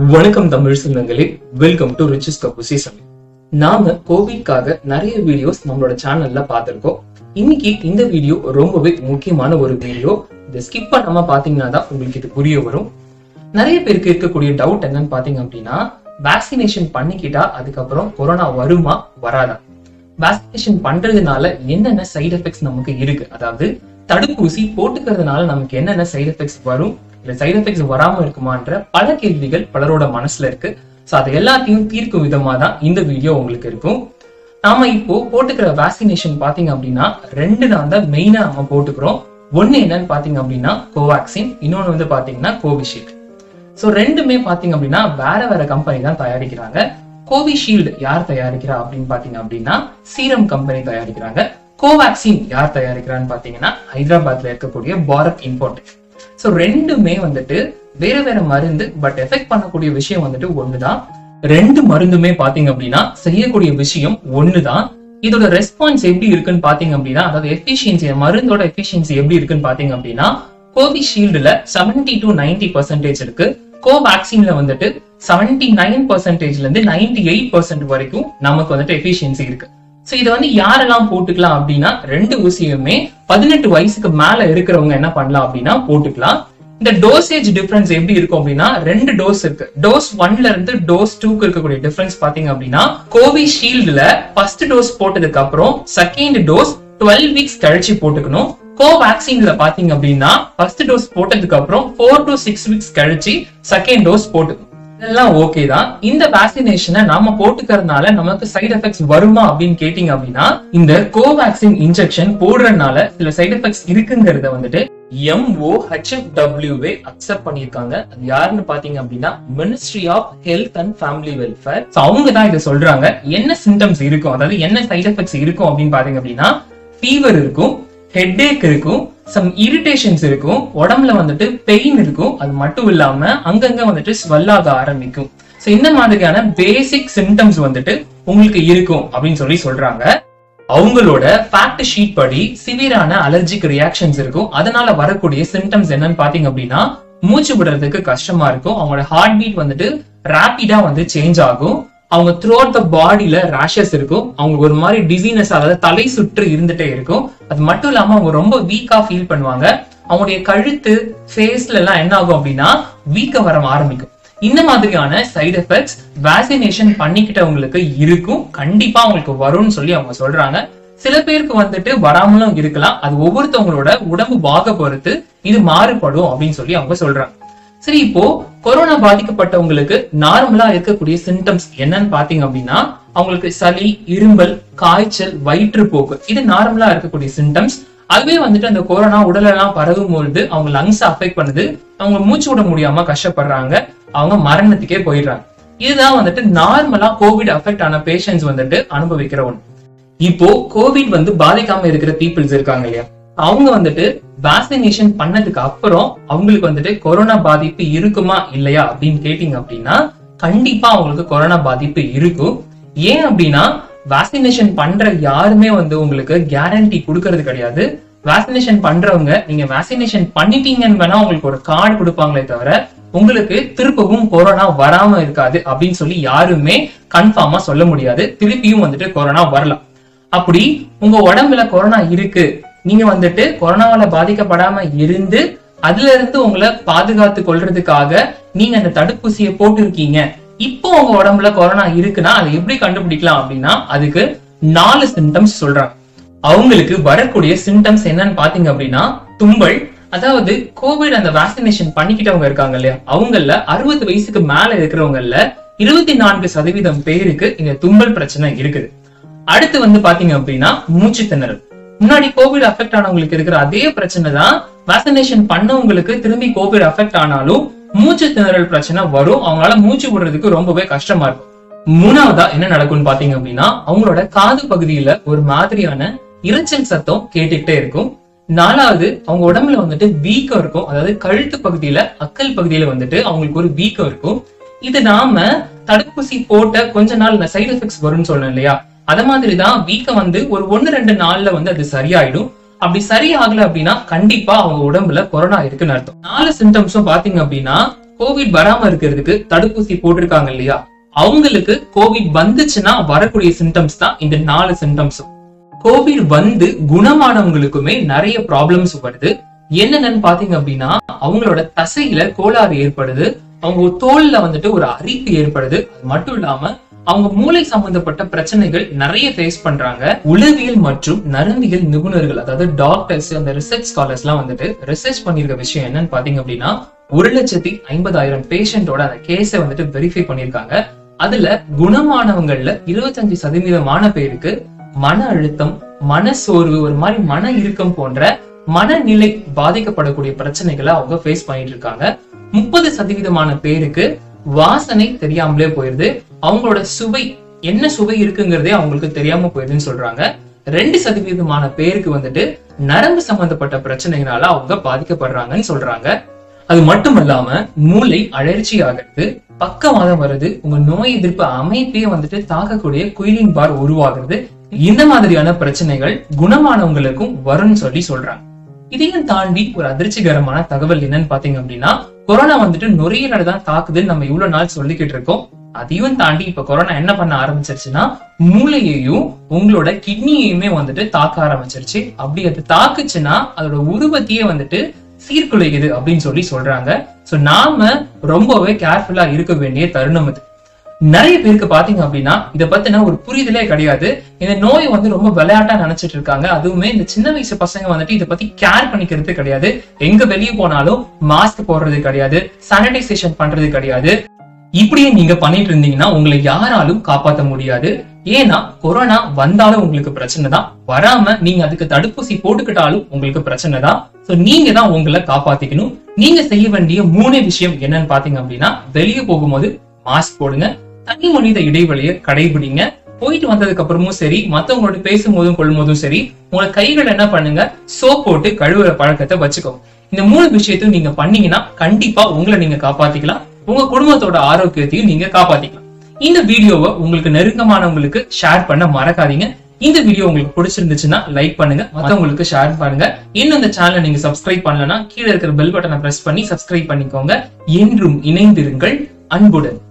வணக்கம் தமிழ் சொந்தங்களே welcome to riches கபுசி சமி நாம கோவிட்காக நிறைய வீடியோஸ் நம்மளோட சேனல்ல பார்த்திருக்கோம் இன்னைக்கு இந்த வீடியோ ரொம்பவே முக்கியமான ஒரு வீடியோ இதை ஸ்கிப் பண்ணாம பாத்தீங்கன்னா தான் உங்களுக்கு இது புரிய வரும் நிறைய பேருக்கு இருக்கக்கூடிய டவுட் என்னன்னு பாத்தீங்க அப்படின்னா வேக்சினேஷன் பண்ணிக்கிட்டா அதுக்கப்புறம் கொரோனா வருமா வராதா வேக்சினேஷன் பண்றதுனால என்னென்ன சைடு எஃபெக்ட்ஸ் நமக்கு இருக்கு அதாவது தடுப்பூசி போட்டுக்கிறதுனால நமக்கு என்னென்ன சைடு எஃபெக்ட்ஸ் வரும் இல்ல சைடு எஃபெக்ட்ஸ் வராம இருக்குமான்ற பல கேள்விகள் பலரோட மனசுல இருக்கு சோ அது எல்லாத்தையும் தீர்க்கும் விதமா தான் இந்த வீடியோ உங்களுக்கு இருக்கும் நாம இப்போ போட்டுக்கிற வேக்சினேஷன் பாத்தீங்க அப்படின்னா ரெண்டு நாள் தான் மெயினா நம்ம போட்டுக்கிறோம் ஒண்ணு என்னன்னு பாத்தீங்க அப்படின்னா கோவாக்சின் இன்னொன்னு வந்து பாத்தீங்கன்னா கோவிஷீல்டு சோ ரெண்டுமே பாத்தீங்க அப்படின்னா வேற வேற கம்பெனி தான் தயாரிக்கிறாங்க கோவிஷீல்டு யார் தயாரிக்கிறா அப்படின்னு பாத்தீங்க அப்படின்னா சீரம் கம்பெனி தயாரிக்கிறாங்க கோவாக்சின் யார் தயாரிக்கிறான்னு பாத்தீங்கன்னா ஹைதராபாத்ல இருக்கக்கூடிய பாரத் இம்போர்ட் சோ ரெண்டுமே வந்துட்டு வேற வேற மருந்து பட் எஃபெக்ட் பண்ணக்கூடிய விஷயம் வந்துட்டு ஒண்ணுதான் ரெண்டு மருந்துமே பாத்தீங்க அப்படின்னா செய்யக்கூடிய விஷயம் ஒண்ணுதான் இதோட ரெஸ்பான்ஸ் எப்படி இருக்குன்னு பாத்தீங்க அப்படின்னா அதாவது எஃபிஷியன்சி மருந்தோட எஃபிஷியன்சி எப்படி இருக்குன்னு பாத்தீங்க அப்படின்னா கோவிஷீல்டுல செவன்டி டு நைன்டி பர்சன்டேஜ் இருக்கு கோவேக்சின்ல வந்துட்டு செவன்டி நைன் பர்சன்டேஜ்ல இருந்து நைன்டி எயிட் பர்சன்ட் வரைக்கும் நமக்கு வந்துட்டு எஃபிஷியன்சி இருக்கு சோ இதை வந்து யாரெல்லாம் போட்டுக்கலாம் அப்படின்னா ரெண்டு ஊசியுமே பதினெட்டு வயசுக்கு மேல இருக்கிறவங்க என்ன பண்ணலாம் அப்படின்னா போட்டுக்கலாம் இந்த டோசேஜ் டிஃபரன்ஸ் எப்படி இருக்கும் அப்படின்னா ரெண்டு டோஸ் இருக்கு டோஸ் ஒன்ல இருந்து டோஸ் டூக்கு இருக்கக்கூடிய டிஃபரன்ஸ் பாத்தீங்க அப்படின்னா கோவிஷீல்டுல ஃபர்ஸ்ட் டோஸ் போட்டதுக்கு அப்புறம் செகண்ட் டோஸ் டுவெல் வீக்ஸ் கழிச்சு போட்டுக்கணும் கோவேக்சின்ல பாத்தீங்க அப்படின்னா ஃபர்ஸ்ட் டோஸ் போட்டதுக்கு அப்புறம் ஃபோர் டு சிக்ஸ் வீக்ஸ் கழிச்சு செகண்ட் டோஸ் போட்டுக்கணும் இதெல்லாம் ஓகே தான் இந்த வேக்சினேஷனை நாம போட்டுக்கிறதுனால நமக்கு சைடு எஃபெக்ட்ஸ் வருமா அப்படின்னு கேட்டீங்க அப்படின்னா இந்த கோவேக்சின் இன்ஜெக்ஷன் போடுறதுனால சில சைடு எஃபெக்ட்ஸ் இருக்குங்கிறத வந்துட்டு எம்ஓஹெச்எஃப்டபிள்யூவே அக்செப்ட் பண்ணியிருக்காங்க அது யாருன்னு பாத்தீங்க அப்படின்னா ministry of health and family welfare அவங்க தான் இதை சொல்றாங்க என்ன சிம்டம்ஸ் இருக்கும் அதாவது என்ன சைடு எஃபெக்ட்ஸ் இருக்கும் அப்படின்னு பாத்தீங்க அப்படின்னா ஃபீவர் இருக்கும் ஹெட்ஏக் இருக்கும் சம் இரிட்டேஷன்ஸ் இருக்கும் உடம்புல வந்துட்டு பெயின் இருக்கும் அது மட்டும் இல்லாம அங்கங்க வந்துட்டு ஸ்வெல் ஆக ஆரம்பிக்கும் சோ இந்த மாதிரியான பேசிக் சிம்டம்ஸ் வந்துட்டு உங்களுக்கு இருக்கும் அப்படின்னு சொல்லி சொல்றாங்க அவங்களோட ஃபேக்ட் ஷீட் படி சிவியரான அலர்ஜிக் ரியாக்ஷன்ஸ் இருக்கும் அதனால வரக்கூடிய சிம்டம்ஸ் என்னன்னு பாத்தீங்க அப்படின்னா மூச்சு விடுறதுக்கு கஷ்டமா இருக்கும் அவங்களோட ஹார்ட் பீட் வந்துட்டு ரேபிடா வந்து சேஞ்ச் ஆகும் அவங்க த்ரூ அவுட் த பாடியில ரேஷஸ் இருக்கும் அவங்களுக்கு ஒரு மாதிரி டிசீனஸ் அதாவது தலை சுற்று இருந்துட்டே இருக்கும் அது மட்டும் இல்லாம அவங்க ரொம்ப வீக்கா ஃபீல் பண்ணுவாங்க அவங்களுடைய கழுத்து ஃபேஸ்ல எல்லாம் என்ன ஆகும் அப்படின்னா வீக்க வர ஆரம்பிக்கும் இந்த மாதிரியான சைடு எஃபெக்ட்ஸ் வேக்சினேஷன் பண்ணிக்கிட்டவங்களுக்கு இருக்கும் கண்டிப்பா அவங்களுக்கு வரும்னு சொல்லி அவங்க சொல்றாங்க சில பேருக்கு வந்துட்டு வராமலும் இருக்கலாம் அது ஒவ்வொருத்தவங்களோட உடம்பு பாக பொறுத்து இது மாறுபடும் அப்படின்னு சொல்லி அவங்க சொல்றாங்க சரி இப்போ கொரோனா பாதிக்கப்பட்டவங்களுக்கு நார்மலா இருக்கக்கூடிய சிம்டம்ஸ் என்னன்னு பாத்தீங்க அப்படின்னா அவங்களுக்கு சளி இரும்பல் காய்ச்சல் வயிற்றுப்போக்கு இது நார்மலா இருக்கக்கூடிய சிம்டம்ஸ் அதுவே வந்துட்டு அந்த கொரோனா உடலெல்லாம் பரவும் பொழுது அவங்க லங்ஸ் அஃபெக்ட் பண்ணுது அவங்க மூச்சு விட முடியாம கஷ்டப்படுறாங்க அவங்க மரணத்துக்கே போயிடுறாங்க இதுதான் வந்துட்டு நார்மலா கோவிட் அஃபெக்ட் ஆன பேஷண்ட்ஸ் வந்துட்டு அனுபவிக்கிற ஒண்ணு இப்போ கோவிட் வந்து பாதிக்காம இருக்கிற பீப்புள்ஸ் இருக்காங்க இல்லையா அவங்க வந்துட்டு வேக்சினேஷன் பண்ணதுக்கு அப்புறம் அவங்களுக்கு வந்துட்டு கொரோனா பாதிப்பு இருக்குமா இல்லையா அப்படின்னு கேட்டீங்க அப்படின்னா கண்டிப்பா அவங்களுக்கு கொரோனா பாதிப்பு இருக்கும் ஏன் அப்படின்னா வேக்சினேஷன் பண்ற யாருமே வந்து உங்களுக்கு கேரண்டி கொடுக்கறது கிடையாது வேக்சினேஷன் பண்றவங்க நீங்க வேக்சினேஷன் பண்ணிட்டீங்கன்னு வேணா உங்களுக்கு ஒரு கார்டு கொடுப்பாங்களே தவிர உங்களுக்கு திருப்பவும் கொரோனா வராம இருக்காது அப்படின்னு சொல்லி யாருமே கன்ஃபார்மா சொல்ல முடியாது திருப்பியும் வந்துட்டு கொரோனா வரலாம் அப்படி உங்க உடம்புல கொரோனா இருக்கு நீங்க வந்துட்டு கொரோனாவால பாதிக்கப்படாம இருந்து அதுல இருந்து உங்களை பாதுகாத்து கொள்றதுக்காக நீங்க அந்த தடுப்பூசியை போட்டிருக்கீங்க இப்போ உங்க உடம்புல கொரோனா இருக்குன்னா அதை எப்படி கண்டுபிடிக்கலாம் அப்படின்னா அதுக்கு நாலு சிம்டம்ஸ் சொல்றாங்க அவங்களுக்கு வரக்கூடிய சிம்டம்ஸ் என்னன்னு பாத்தீங்க அப்படின்னா தும்பல் அதாவது கோவிட் அந்த வேக்சினேஷன் பண்ணிக்கிட்டவங்க இருக்காங்க இல்லையா அவங்கள அறுபது வயசுக்கு மேல இருக்கிறவங்கல இருபத்தி நான்கு சதவீதம் பேருக்கு இந்த தும்பல் பிரச்சனை இருக்குது அடுத்து வந்து பாத்தீங்க அப்படின்னா மூச்சு திணறல் முன்னாடி கோவிட் அஃபெக்ட் ஆனவங்களுக்கு இருக்கிற அதே பிரச்சனை தான் வேக்சினேஷன் பண்ணவங்களுக்கு திரும்பி கோவிட் அஃபெக்ட் ஆனாலும் மூச்சு திணறல் பிரச்சனை வரும் அவங்களால மூச்சு விடுறதுக்கு ரொம்பவே கஷ்டமா இருக்கும் மூணாவதா என்ன நடக்கும்னு பாத்தீங்க அப்படின்னா அவங்களோட காது பகுதியில ஒரு மாதிரியான இரைச்சல் சத்தம் கேட்டுக்கிட்டே இருக்கும் நாலாவது அவங்க உடம்புல வந்துட்டு வீக்கம் இருக்கும் அதாவது கழுத்து பகுதியில அக்கல் பகுதியில வந்துட்டு அவங்களுக்கு ஒரு வீக்கம் இருக்கும் இது நாம தடுப்பூசி போட்ட கொஞ்ச நாள் இந்த சைடு எஃபெக்ட்ஸ் வரும்னு சொன்னேன் இல்லையா அத மாதிரிதான் வீக்கம் வந்து ஒரு ஒன்னு ரெண்டு நாள்ல வந்து அது சரியாயிடும் அப்படி சரியாகல அப்படின்னா கண்டிப்பா அவங்க உடம்புல கொரோனா இருக்குன்னு அர்த்தம் நாலு சிம்டம்ஸும் பாத்தீங்க அப்படின்னா கோவிட் வராம இருக்கிறதுக்கு தடுப்பூசி போட்டிருக்காங்க இல்லையா அவங்களுக்கு கோவிட் வந்துச்சுன்னா வரக்கூடிய சிம்டம்ஸ் தான் இந்த நாலு சிம்டம்ஸும் கோவிட் வந்து குணமானவங்களுக்குமே நிறைய ப்ராப்ளம்ஸ் வருது என்னென்னு பாத்தீங்க அப்படின்னா அவங்களோட தசையில கோளாறு ஏற்படுது அவங்க தோல்ல வந்துட்டு ஒரு அரிப்பு ஏற்படுது அது மட்டும் இல்லாம அவங்க மூளை சம்பந்தப்பட்ட பிரச்சனைகள் நிறைய ஃபேஸ் பண்றாங்க உளவியல் மற்றும் நரம்பியல் நிபுணர்கள் அதாவது டாக்டர்ஸ் அந்த ரிசர்ச் ஸ்காலர்ஸ் எல்லாம் வந்துட்டு ரிசர்ச் பண்ணிருக்க விஷயம் என்னன்னு பாத்தீங்க அப்படின்னா ஒரு லட்சத்தி ஐம்பதாயிரம் பேஷண்டோட அந்த கேஸை வந்துட்டு வெரிஃபை பண்ணிருக்காங்க அதுல குணமானவங்கள்ல இருபத்தஞ்சு சதவீதமான பேருக்கு மன அழுத்தம் மன சோர்வு ஒரு மாதிரி மன இறுக்கம் போன்ற மனநிலை பாதிக்கப்படக்கூடிய பிரச்சனைகளை அவங்க ஃபேஸ் பண்ணிட்டு இருக்காங்க முப்பது சதவீதமான பேருக்கு வாசனை தெரியாமலே போயிருது அவங்களோட சுவை என்ன சுவை இருக்குங்கிறதே அவங்களுக்கு தெரியாம போயிருதுன்னு சொல்றாங்க ரெண்டு சதவீதமான பேருக்கு வந்துட்டு நரம்பு சம்பந்தப்பட்ட பிரச்சனைகளால அவங்க பாதிக்கப்படுறாங்கன்னு சொல்றாங்க அது மட்டும் இல்லாம மூளை அழற்சி ஆகிறது பக்கவாதம் வருது உங்க நோய் எதிர்ப்பு அமைப்பே வந்துட்டு தாக்கக்கூடிய குயிலிங் பார் உருவாகிறது இந்த மாதிரியான பிரச்சனைகள் குணமானவங்களுக்கும் வரும்னு சொல்லி சொல்றாங்க இதையும் தாண்டி ஒரு அதிர்ச்சிகரமான தகவல் என்னன்னு பாத்தீங்க அப்படின்னா கொரோனா வந்துட்டு நுரையீரலை தான் தாக்குதுன்னு நம்ம இவ்வளவு நாள் சொல்லிக்கிட்டு இருக்கோம் அதையும் தாண்டி இப்ப கொரோனா என்ன பண்ண ஆரம்பிச்சிருச்சுன்னா மூளையையும் உங்களோட கிட்னியையுமே வந்துட்டு தாக்க ஆரம்பிச்சிருச்சு அப்படி அது தாக்குச்சுன்னா அதோட உருவத்தையே வந்துட்டு சீர்குலைக்குது அப்படின்னு சொல்லி சொல்றாங்க சோ நாம ரொம்பவே கேர்ஃபுல்லா இருக்க வேண்டிய தருணம் இது நிறைய பேருக்கு பாத்தீங்க அப்படின்னா இத பத்தின ஒரு புரிதலே கிடையாது இந்த நோய் வந்து ரொம்ப விளையாட்டா நினைச்சிட்டு இருக்காங்க அதுவுமே இந்த சின்ன வயசு பசங்க வந்துட்டு இத பத்தி கேர் பண்ணிக்கிறது கிடையாது எங்க வெளியே போனாலும் மாஸ்க் போடுறது கிடையாது சானிடைசேஷன் பண்றது கிடையாது இப்படியே நீங்க பண்ணிட்டு இருந்தீங்கன்னா உங்களை யாராலும் காப்பாத்த முடியாது ஏன்னா கொரோனா வந்தாலும் உங்களுக்கு பிரச்சனை தான் வராம நீங்க அதுக்கு தடுப்பூசி போட்டுக்கிட்டாலும் உங்களுக்கு பிரச்சனை தான் சோ நீங்க தான் உங்களை காப்பாத்திக்கணும் நீங்க செய்ய வேண்டிய மூணு விஷயம் என்னன்னு பாத்தீங்க அப்படின்னா வெளியே போகும்போது மாஸ்க் போடுங்க தனி மனித இடைவெளியை கடைபிடிங்க போயிட்டு வந்ததுக்கு அப்புறமும் சரி மத்தவங்களோட பேசும்போதும் கொள்ளும்போதும் சரி உங்களை கைகள் என்ன பண்ணுங்க சோப் போட்டு கழுவுற பழக்கத்தை வச்சுக்கோங்க இந்த மூணு விஷயத்தையும் நீங்க பண்ணீங்கன்னா கண்டிப்பா உங்களை நீங்க காப்பாத்திக்கலாம் உங்க குடும்பத்தோட ஆரோக்கியத்தையும் நீங்க காப்பாத்திக்கலாம் இந்த வீடியோவை உங்களுக்கு நெருக்கமானவங்களுக்கு ஷேர் பண்ண மறக்காதீங்க இந்த வீடியோ உங்களுக்கு பிடிச்சிருந்துச்சுன்னா லைக் பண்ணுங்க மத்தவங்களுக்கு ஷேர் பண்ணுங்க இன்னும் இந்த சேனலை நீங்க சப்ஸ்கிரைப் பண்ணலன்னா கீழே இருக்கிற பெல் பட்டனை பிரஸ் பண்ணி சப்ஸ்கிரைப் பண்ணிக்கோங்க என்றும் இணைந்திருங்கள் அன்புடன்